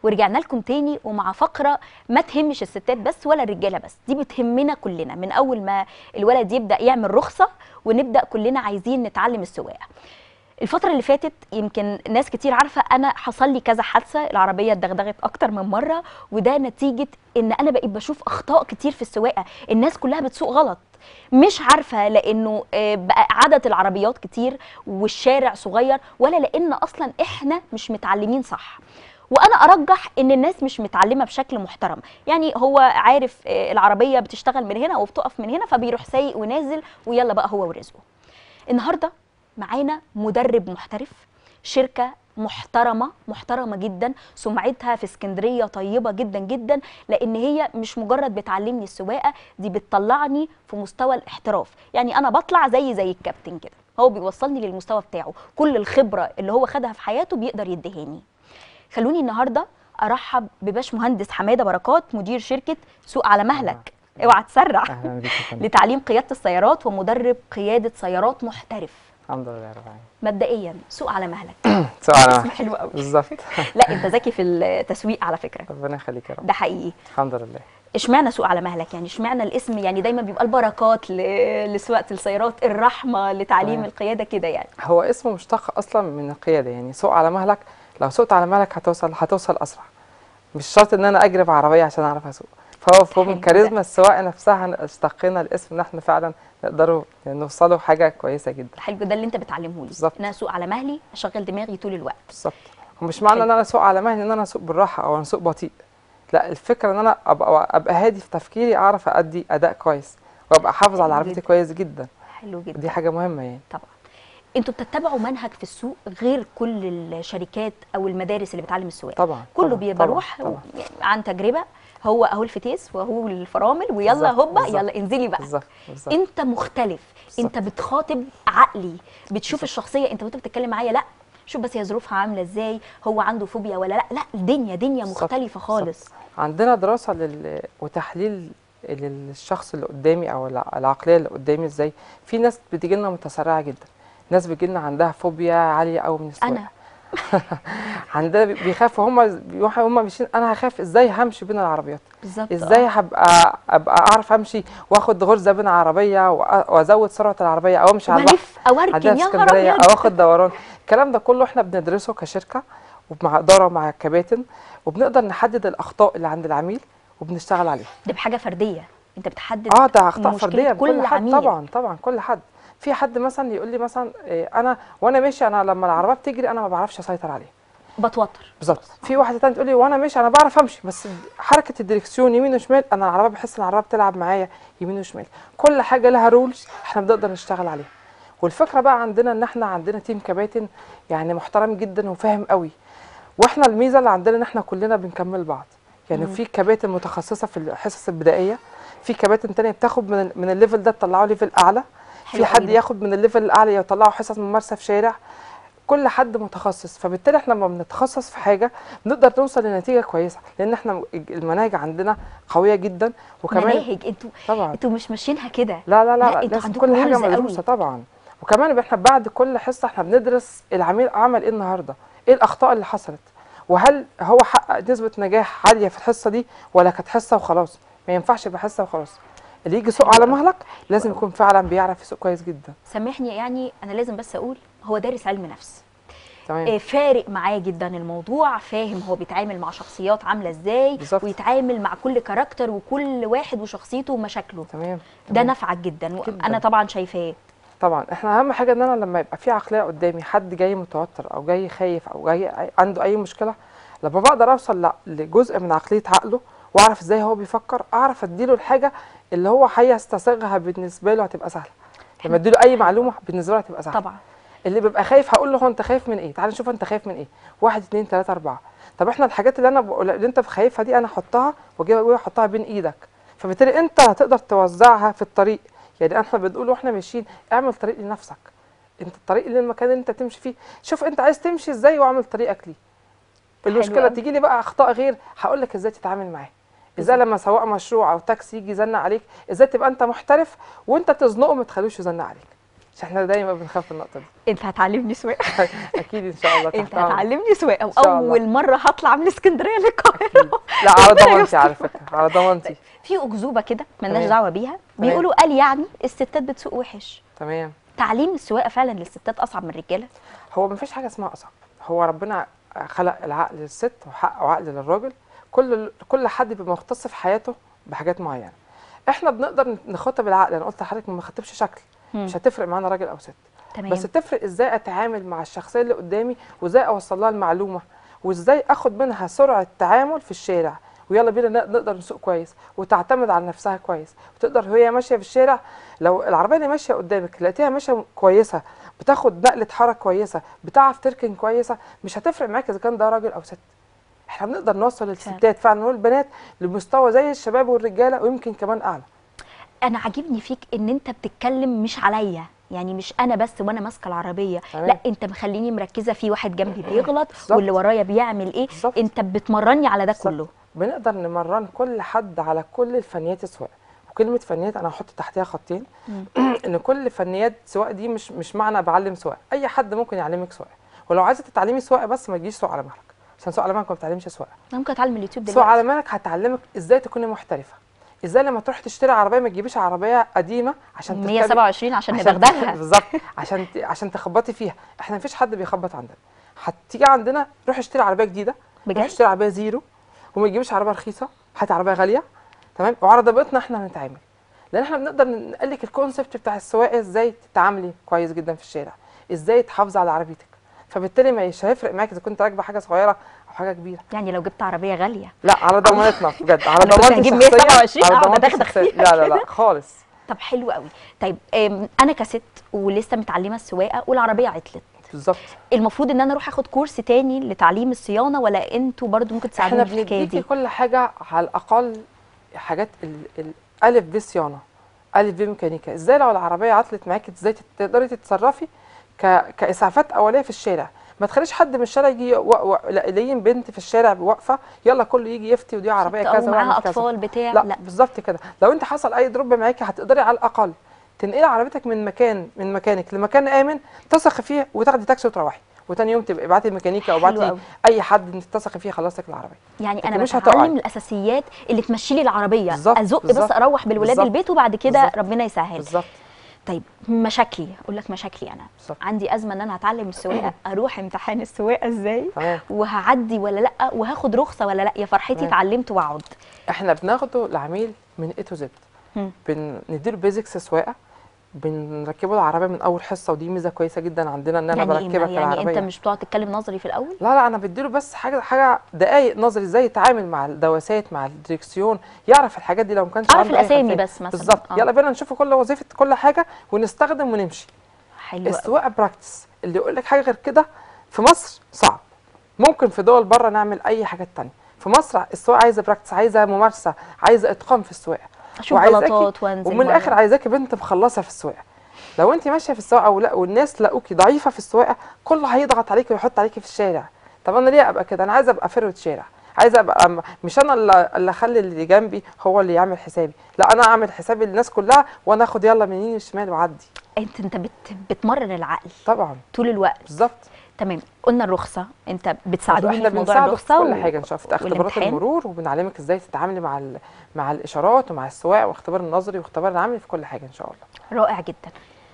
ورجعنا لكم تاني ومع فقره ما تهمش الستات بس ولا الرجاله بس دي بتهمنا كلنا من اول ما الولد يبدا يعمل رخصه ونبدا كلنا عايزين نتعلم السواقه الفترة اللي فاتت يمكن ناس كتير عارفة أنا حصل لي كذا حادثة العربية اتدغدغت أكتر من مرة وده نتيجة إن أنا بقيت بشوف أخطاء كتير في السواقة الناس كلها بتسوق غلط مش عارفة لأنه آه، بقى عدد العربيات كتير والشارع صغير ولا لأن أصلا إحنا مش متعلمين صح وانا ارجح ان الناس مش متعلمه بشكل محترم يعني هو عارف آه، العربيه بتشتغل من هنا وبتقف من هنا فبيروح سايق ونازل ويلا بقى هو ورزقه النهارده معانا مدرب محترف شركه محترمه محترمه جدا سمعتها في اسكندريه طيبه جدا جدا لان هي مش مجرد بتعلمني السواقه دي بتطلعني في مستوى الاحتراف يعني انا بطلع زي زي الكابتن كده هو بيوصلني للمستوى بتاعه كل الخبره اللي هو خدها في حياته بيقدر يدهاني خلوني النهارده ارحب بباش مهندس حماده بركات مدير شركه سوق على مهلك اوعى تسرع اهلا بيك يا فندم لتعليم قياده السيارات ومدرب قياده سيارات محترف الحمد لله رب العالمين مبدئيا سوق على مهلك سؤال اسم حلو قوي بالظبط لا انت ذكي في التسويق على فكره ربنا يخليك يا رب ده حقيقي الحمد لله اشمعنى سوق على مهلك يعني اشمعنى الاسم يعني دايما بيبقى البركات ل- لسواقه السيارات الرحمه لتعليم تمام. القياده كده يعني هو اسمه مشتق اصلا من القياده يعني سوق على مهلك لو سوقت على مهلك هتوصل هتوصل اسرع مش شرط ان انا اجري بعربيه عشان اعرف اسوق فهو فهو حلو من ده. كاريزما السواقه نفسها اشتقينا الاسم ان احنا فعلا نقدروا نوصلوا حاجه كويسه جدا حلو ده اللي انت بتعلمه لي بالظبط. ان انا اسوق على مهلي اشغل دماغي طول الوقت بالظبط ومش معنى حلو. ان انا اسوق على مهلي ان انا اسوق بالراحه او انا اسوق بطيء لا الفكره ان انا ابقى ابقى هادي في تفكيري اعرف ادي اداء كويس وابقى حافظ على حلو عربيتي جدا. كويس جدا حلو جدا دي حاجه مهمه يعني طبعا انتوا بتتبعوا منهج في السوق غير كل الشركات او المدارس اللي بتعلم السواقه طبعا كله طبعاً، بيبقى طبعاً، روح طبعاً. يعني عن تجربه هو اهو الفتيس وهو الفرامل ويلا بالظبط، هوبا بالظبط. يلا انزلي بقى بالظبط بالظبط انت مختلف انت بتخاطب عقلي بتشوف الشخصيه انت وانت بتتكلم معايا لا شوف بس هي ظروفها عامله ازاي هو عنده فوبيا ولا لا لا الدنيا دنيا بالظبط، مختلفه خالص بالظبط. عندنا دراسه لل... وتحليل للشخص اللي قدامي او الع- العقليه اللي قدامي ازاي في ناس بتيجي لنا متسرعه جدا ناس بيجي لنا عندها فوبيا عاليه قوي من السواقه انا عندنا بي- بيخافوا هم هم ماشيين انا هخاف ازاي همشي بين العربيات بالظبط ازاي هبقى ابقى اعرف امشي واخد غرزه بين عربيه وأ- وازود سرعه العربيه او امشي على البحر والف او اركن عندنا في يا نهار اسكندريه ابيض او اخد دوران الكلام ده كله احنا بندرسه كشركه ومع اداره ومع كباتن وبنقدر نحدد الاخطاء اللي عند العميل وبنشتغل عليها ده بحاجه فرديه انت بتحدد اه ده اخطاء مشكلة فرديه كل كل حد عميل. طبعا طبعا كل حد في حد مثلا يقول لي مثلا إيه انا وانا ماشي انا لما العربيه بتجري انا ما بعرفش اسيطر عليها بتوتر بالظبط في واحده تانية تقول لي وانا ماشي انا بعرف امشي بس حركه الدركسيون يمين وشمال انا العربيه بحس ان العربيه بتلعب معايا يمين وشمال كل حاجه لها رولز احنا بنقدر نشتغل عليها والفكره بقى عندنا ان احنا عندنا تيم كباتن يعني محترم جدا وفاهم قوي واحنا الميزه اللي عندنا ان احنا كلنا بنكمل بعض يعني مم. في كباتن متخصصه في الحصص البدائيه في كباتن تانية بتاخد من ال- من الليفل ده تطلعه ليفل اعلى حلو في حد قوي ده. ياخد من الليفل الاعلى يطلعه حصص ممارسه في شارع كل حد متخصص فبالتالي احنا لما بنتخصص في حاجه نقدر نوصل لنتيجه كويسه لان احنا المناهج عندنا قويه جدا وكمان مناهج انتوا طبعا انتوا مش ماشيينها كده لا لا لا, لا، لا انتوا لازم عندكم كل حاجه رولز قوي. مدروسه طبعا وكمان احنا بعد كل حصه احنا بندرس العميل عمل ايه النهارده ايه الاخطاء اللي حصلت وهل هو حقق نسبه نجاح عاليه في الحصه دي ولا كانت حصه وخلاص ما ينفعش يبقى حصه وخلاص اللي يجي يسوق على مهلك لازم يكون فعلا بيعرف يسوق كويس جدا سامحني يعني انا لازم بس اقول هو دارس علم نفس تمام آه، فارق معاه جدا الموضوع فاهم هو بيتعامل مع شخصيات عامله ازاي بالظبط. ويتعامل مع كل كاركتر وكل واحد وشخصيته ومشاكله تمام ده تمام. نفعك جدا جداً. وانا طبعا شايفاه طبعا احنا اهم حاجه ان انا لما يبقى في عقليه قدامي حد جاي متوتر او جاي خايف او جاي ع- عنده اي مشكله لما بقدر اوصل ل- لجزء من عقليه عقله واعرف ازاي هو بيفكر اعرف اديله الحاجه اللي هو هيستصيغها بالنسبه له هتبقى سهله لما اديله اي معلومه بالنسبه له هتبقى سهله طبعا اللي بيبقى خايف هقول له هو انت خايف من ايه تعال نشوف انت خايف من ايه واحد اتنين تلاته اربعه طب احنا الحاجات اللي انا بقول اللي انت خايفها دي انا احطها واجي واجي احطها بين ايدك فبالتالي انت هتقدر توزعها في الطريق يعني احنا بنقول واحنا ماشيين اعمل طريق لنفسك انت الطريق للمكان اللي انت تمشي فيه شوف انت عايز تمشي ازاي واعمل طريقك ليه حلو المشكله أوي. تيجي لي بقى اخطاء غير هقول لك ازاي تتعامل معاه ازاي لما سواق مشروع او تاكسي يجي يزنق عليك ازاي تبقى انت محترف وانت تزنقه ما تخلوش يزنق عليك عشان احنا دايما بنخاف من النقطه دي انت هتعلمني سواقه اكيد ان شاء الله انت تحت أمرك. هتعلمني سواقه إن شاء الله. واول مره هطلع من اسكندريه للقاهره أكيد. لا على ربنا ضمانتي يستر. على فكره على ضمانتي في اكذوبه كده ملناش تمام. دعوه بيها بيقولوا قال يعني الستات بتسوق وحش تمام تعليم السواقه فعلا للستات اصعب من الرجاله هو مفيش حاجه اسمها اصعب هو ربنا خلق العقل للست وحق وعقل للراجل كل كل حد بيبقى مختص في حياته بحاجات معينه احنا بنقدر نخاطب العقل انا قلت لحضرتك ما نخاطبش شكل مم. مش هتفرق معانا راجل او ست تمام بس تفرق ازاي اتعامل مع الشخصيه اللي قدامي وازاي اوصل لها المعلومه وازاي اخد منها سرعه تعامل في الشارع ويلا بينا ن- نقدر نسوق كويس وتعتمد على نفسها كويس وتقدر وهي ماشيه في الشارع لو العربيه اللي ماشيه قدامك لقيتيها ماشيه كويسه بتاخد نقله حركه كويسه بتعرف تركن كويسه مش هتفرق معاك اذا كان ده راجل او ست احنا بنقدر نوصل الستات فعلا والبنات لمستوى زي الشباب والرجاله ويمكن كمان اعلى انا عاجبني فيك ان انت بتتكلم مش عليا يعني مش انا بس وانا ماسكه العربيه تمام. لا انت مخليني مركزه في واحد جنبي بيغلط بالظبط. واللي ورايا بيعمل ايه بالظبط. انت بتمرني على ده بالظبط. كله بنقدر نمرن كل حد على كل الفنيات السواقه وكلمه فنيات انا هحط تحتها خطين ان كل فنيات سواقه دي مش مش معنى بعلم سواقه اي حد ممكن يعلمك سواقه ولو عايزه تتعلمي سواقه بس ما تجيش سوق على مهلك عشان سوق على مهلك ما بتعلمش سواقه انا ممكن اتعلم اليوتيوب سوق دلوقتي على مهلك هتعلمك ازاي تكوني محترفه ازاي لما تروح تشتري عربيه ما تجيبيش عربيه قديمه عشان تركبي- 127 عشان عشان ندغدغها بالظبط عشان ت- عشان تخبطي فيها احنا مفيش حد بيخبط عندنا هتيجي عندنا روح اشتري عربيه جديده بجد؟ روح اشتري عربيه زيرو وما تجيبش عربيه رخيصه هات عربيه غاليه تمام وعلى ضبطنا احنا هنتعامل لان احنا بنقدر نقول لك الكونسبت بتاع السواقه ازاي تتعاملي كويس جدا في الشارع ازاي تحافظي على عربيتك فبالتالي مش هيفرق معاك اذا كنت راكبه حاجه صغيره او حاجه كبيره يعني لو جبت عربيه غاليه لا على ضمانتنا بجد على أنا كنت ضمانتي هجيب الشخصيه 127 على أقعد ضمانتي أدغدغ الشخصية. فيها لا لا لا خالص طب حلو قوي طيب أم، انا كست ولسه متعلمه السواقه والعربيه عطلت بالظبط المفروض ان انا اروح اخد كورس تاني لتعليم الصيانه ولا انتوا برضو ممكن احنا تساعدوني في الحكايه بنديكي دي كل حاجه على الاقل حاجات ال- الالف ب صيانه الف ب ميكانيكا ازاي لو العربيه عطلت معاكي ازاي تت- تقدري تتصرفي ك... كاسعافات اوليه في الشارع ما تخليش حد من الشارع يجي و... و... لاقيين بنت في الشارع واقفه يلا كله يجي يفتي ودي عربيه او كذا معاها واعمل كذا اطفال بتاع لا, لا بالظبط كده لو انت حصل اي دروب معاكي هتقدري على الاقل تنقلي عربيتك من مكان من مكانك لمكان امن تثقي فيه وتاخدي تاكسي وتروحي وتاني يوم تبقي ابعتي الميكانيكا او حلو ابعتي أوي. اي حد انت تثقي فيه خلص لك العربيه يعني لكن انا مش بتعلم هتقعي. الاساسيات اللي تمشي لي العربيه بالظبط، ازق بس بالظبط، اروح بالولاد بالظبط، البيت وبعد كده بالظبط. ربنا يسهل بالظبط طيب مشاكلي اقول لك مشاكلي انا بالظبط. عندي ازمه ان انا هتعلم السواقه اروح امتحان السواقه ازاي تمام وهعدي ولا لا وهاخد رخصه ولا لا يا فرحتي تمام. اتعلمت واقعد احنا بناخده العميل من اي تو زد مم. بنديله بيزكس سواقه بنركبه العربيه من اول حصه ودي ميزه كويسه جدا عندنا ان انا يعني إيه؟ بركبك يعني العربيه انت مش بتقعد تتكلم نظري في الاول لا لا انا بديله بس حاجه حاجه دقائق نظري ازاي يتعامل مع الدواسات مع الدريكسيون يعرف الحاجات دي لو ما كانش اعرف عنده أي الاسامي خلفية. بس مثلا بالظبط آه. يلا بينا نشوف كل وظيفه كل حاجه ونستخدم ونمشي حلو قوي. السواقه براكتس اللي يقول لك حاجه غير كده في مصر صعب ممكن في دول بره نعمل اي حاجات تانية في مصر السواقه عايزه براكتس عايزه ممارسه عايزه اتقان في السواقه اشوف وعايزاكي- غلطات وانزل ومن الاخر مرة. عايزاكي بنت مخلصه في السواقه لو انت ماشيه في السواقه ولا والناس لقوكي ضعيفه في السواقه كله هيضغط عليكي ويحط عليكي في الشارع طب انا ليه ابقى كده انا عايزه ابقى فروه شارع عايزه ابقى م- مش انا اللي اللي اخلي اللي جنبي هو اللي يعمل حسابي لا انا اعمل حسابي للناس كلها وانا اخد يلا من يمين وشمال واعدي انت انت بت بتمرن العقل طبعا طول الوقت بالظبط تمام قلنا الرخصه انت بتساعدوني احنا في موضوع بنساعدك في الرخصه كل و- حاجه ان شاء الله في اختبارات والامتحان. المرور وبنعلمك ازاي تتعاملي مع ال... مع الاشارات ومع السواق واختبار النظري واختبار العملي في كل حاجه ان شاء الله رائع جدا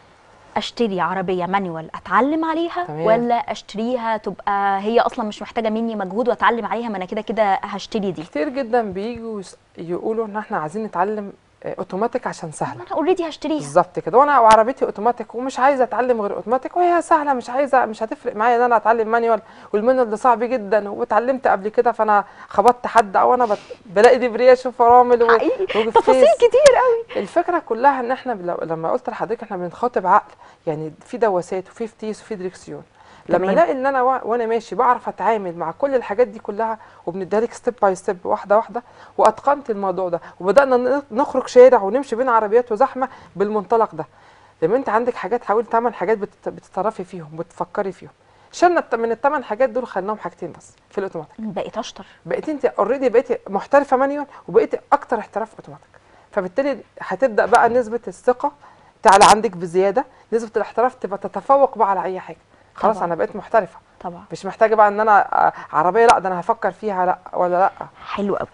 اشتري عربيه مانيوال اتعلم عليها تمام. ولا اشتريها تبقى هي اصلا مش محتاجه مني مجهود واتعلم عليها ما انا كده كده هشتري دي كتير جدا بيجوا يس- يقولوا ان احنا عايزين نتعلم آه، اوتوماتيك عشان سهله انا اوريدي هشتريها بالظبط كده وانا وعربيتي اوتوماتيك ومش عايزه اتعلم غير اوتوماتيك وهي سهله مش عايزه مش هتفرق معايا ان انا اتعلم مانيوال والمانيوال ده صعب جدا واتعلمت قبل كده فانا خبطت حد او انا بت... بلاقي دبرياج وفرامل و... حقيقي وجفتيس. تفاصيل كتير قوي الفكره كلها ان احنا لو- لما قلت لحضرتك احنا بنخاطب عقل يعني في دواسات وفي فتيس وفي دريكسيون لما تمام. الاقي ان انا وا- وانا ماشي بعرف اتعامل مع كل الحاجات دي كلها وبنديها لك ستيب باي ستيب واحده واحده واتقنت الموضوع ده وبدانا ن- نخرج شارع ونمشي بين عربيات وزحمه بالمنطلق ده لما انت عندك حاجات حوالي 8 حاجات بت- بتتصرفي فيهم بتفكري فيهم شلنا الت- من الثمان حاجات دول خليناهم حاجتين بس في الاوتوماتيك بقيت اشطر بقيت انت اوريدي بقيتي محترفه مانيوال وبقيتي اكتر احتراف اوتوماتيك فبالتالي هتبدا بقى نسبه الثقه تعلى عندك بزياده نسبه الاحتراف تبقى تتفوق بقى على اي حاجه خلاص طبعاً. انا بقيت محترفه طبعا مش محتاجه بقى ان انا آه، عربيه لا ده انا هفكر فيها لا ولا لا حلو قوي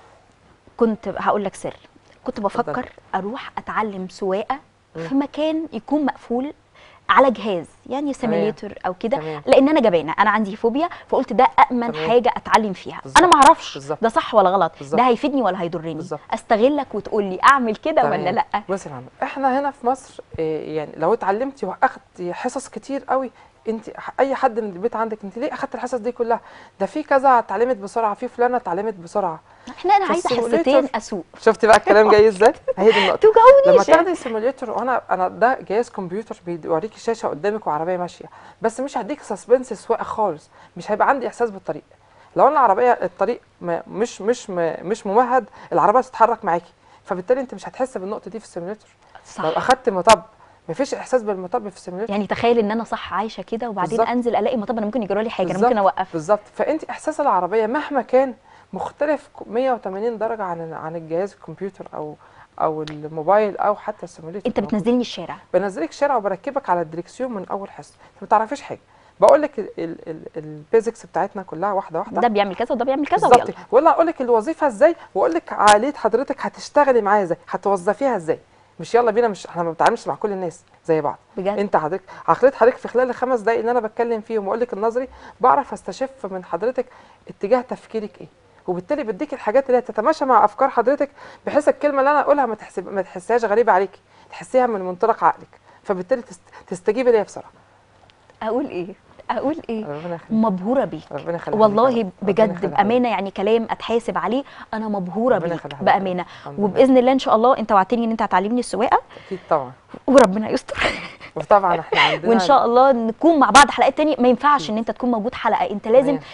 كنت هقول لك سر كنت بفكر اروح اتعلم سواقه في مكان يكون مقفول على جهاز يعني سيميليتور او كده تمام. لان انا جبانه انا عندي فوبيا فقلت ده امن تمام. حاجه اتعلم فيها بالظبط. انا ما اعرفش بالظبط. ده صح ولا غلط بالظبط. ده هيفيدني ولا هيضرني بالظبط. استغلك وتقول لي اعمل كده ولا تمام. لا بصي يا معلم احنا هنا في مصر إيه، يعني لو اتعلمتي واخدتي حصص كتير قوي انت اي حد من البيت عندك انت ليه اخدت الحصص دي كلها ده في كذا اتعلمت بسرعه في فلانه اتعلمت بسرعه احنا انا عايزه فالسيموليتور- حصتين اسوق شفتي بقى الكلام جاي ازاي هي دي النقطه توجعوني لما شا- تاخدي سيموليتور وانا انا ده جهاز كمبيوتر بيوريكي شاشه قدامك وعربيه ماشيه بس مش هديك سسبنس سواقه خالص مش هيبقى عندي احساس بالطريق لو انا العربيه الطريق ما مش مش م- مش ممهد العربيه تتحرك معاكي فبالتالي انت مش هتحس بالنقطه دي في السيموليتور صح لو اخدت مطب مفيش احساس بالمطب في السيموليتور يعني تخيل ان انا صح عايشه كده وبعدين بالظبط. انزل الاقي مطب انا ممكن يجرى لي حاجه انا بالظبط، ممكن اوقف بالظبط فانت احساس العربيه مهما كان مختلف 180 درجه عن عن الجهاز الكمبيوتر او او الموبايل او حتى السيموليتور انت موجود. بتنزلني الشارع بنزلك الشارع وبركبك على الدريكسيون من اول حصه انت ما تعرفيش حاجه بقول لك البيزكس بتاعتنا كلها واحده واحده ده بيعمل كذا وده بيعمل كذا بالظبط ويلا ولا اقول لك الوظيفه ازاي واقول لك عقليه حضرتك هتشتغلي معايا ازاي هتوظفيها ازاي مش يلا بينا مش احنا ما بنتعاملش مع كل الناس زي بعض بجد انت حضرتك عقليه حضرتك في خلال الخمس دقايق اللي انا بتكلم فيهم واقول لك النظري بعرف استشف من حضرتك اتجاه تفكيرك ايه وبالتالي بديك الحاجات اللي هتتماشى مع افكار حضرتك بحيث الكلمه اللي انا اقولها ما تحسب ما تحسهاش غريبه عليكي تحسيها من منطلق عقلك فبالتالي تست... تستجيبي ليها بسرعه اقول ايه اقول ايه ربنا يخليك مبهوره بيك ربنا يخليك يا والله رب. ربنا بجد يخليك. بامانه يعني كلام اتحاسب عليه انا مبهوره ربنا بيك يخليك يا بامانه رب. الحمد لله. وباذن الله ان شاء الله انت وعدتني ان انت هتعلمني السواقه اكيد طبعا وربنا يستر وطبعا احنا عندنا وان شاء الله نكون مع بعض حلقات تانية ما ينفعش ان انت تكون موجود حلقه انت لازم تمام.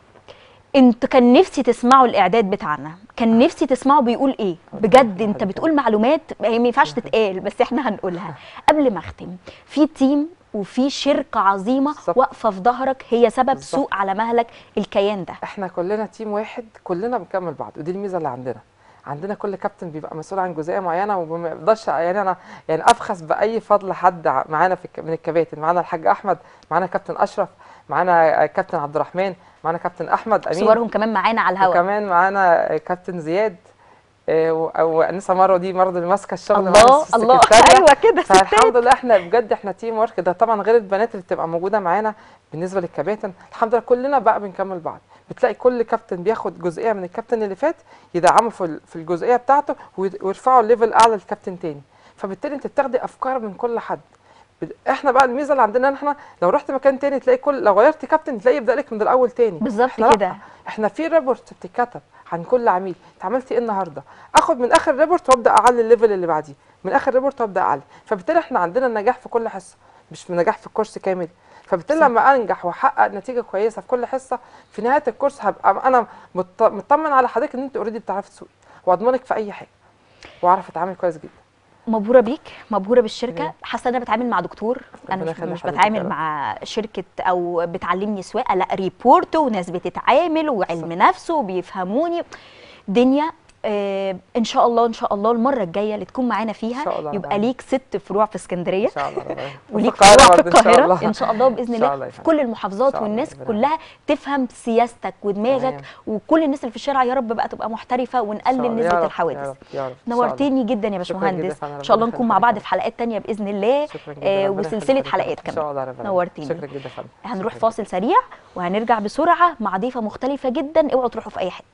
انت كان نفسي تسمعوا الاعداد بتاعنا كان نفسي تسمعوا بيقول ايه بجد انت بتقول معلومات هي ما ينفعش تتقال بس احنا هنقولها قبل ما اختم في تيم وفي شركه عظيمه بالظبط. واقفه في ظهرك هي سبب بالظبط. سوء على مهلك الكيان ده احنا كلنا تيم واحد كلنا بنكمل بعض ودي الميزه اللي عندنا عندنا كل كابتن بيبقى مسؤول عن جزئيه معينه وما يقدرش يعني انا يعني افخس باي فضل حد ع- معانا في الك- من الكباتن معانا الحاج احمد معانا كابتن اشرف معانا كابتن عبد الرحمن معانا كابتن احمد امين صورهم كمان معانا على الهواء وكمان معانا كابتن زياد آه، و- وانسه مروه دي برضه اللي ماسكه الشغل الله معانا في الله السكرتارية. ايوه كده ستات فالحمد لله احنا بجد احنا تيم ورك ده طبعا غير البنات اللي بتبقى موجوده معانا بالنسبه للكباتن الحمد لله كلنا بقى بنكمل بعض بتلاقي كل كابتن بياخد جزئيه من الكابتن اللي فات يدعمه في ال- في الجزئيه بتاعته وي- ويرفعوا الليفل اعلى للكابتن تاني فبالتالي انت بتاخدي افكار من كل حد بت- احنا بقى الميزه اللي عندنا ان احنا لو رحت مكان تاني تلاقي كل لو غيرت كابتن تلاقي يبدا لك من الاول تاني بالظبط احنا لأ، كده. احنا في ريبورت بتتكتب عن كل عميل انت عملتي ايه النهارده اخد من اخر ريبورت وابدا اعلي الليفل اللي بعديه من اخر ريبورت وابدا اعلي فبالتالي احنا عندنا النجاح في كل حصه مش نجاح في الكورس كامل فبالتالي صح. لما انجح واحقق نتيجه كويسه في كل حصه في نهايه الكورس هبقى انا مط- مطمن على حضرتك ان انت اوريدي بتعرفي تسوقي واضمنك في اي حاجه واعرف اتعامل كويس جدا مبهوره بيك مبهوره بالشركه تمام. حاسه ان انا بتعامل مع دكتور انا ربنا مش, يخلي مش حضرتك بتعامل يا رب. مع شركه او بتعلمني سواقه لا ريبورت وناس بتتعامل وعلم نفس وبيفهموني دنيا آه ان شاء الله ان شاء الله المره الجايه اللي تكون معانا إن فيها شاء الله يبقى ربنا. ليك ست فروع في اسكندريه ان شاء الله ربنا. وليك وفي القاهرة فروع في برضه إن شاء القاهره الله. ان شاء الله باذن إن شاء الله الله يا في فندم. كل المحافظات إن شاء الله والناس ربنا كلها تفهم سياستك ودماغك تمام. وكل الناس اللي في الشارع يا رب بقى تبقى محترفه إن شاء ونقلل الله. يا نسبه رب، يا الحوادث رب، يا رب. إن شاء الله. نورتني جدا يا شكراً باشمهندس جداً فندم. ان شاء الله ربنا نكون مع يخليك بعض يا في حلقات تانية باذن الله شكرا جدا آه ربنا وسلسله يخليك يا حلقات فندم. ان شاء كمان الله ربنا نورتيني. شكرا جدا يا فندم هنروح شكراً. فاصل سريع وهنرجع بسرعه مع ضيفه مختلفه جدا اوعوا تروحوا في اي حته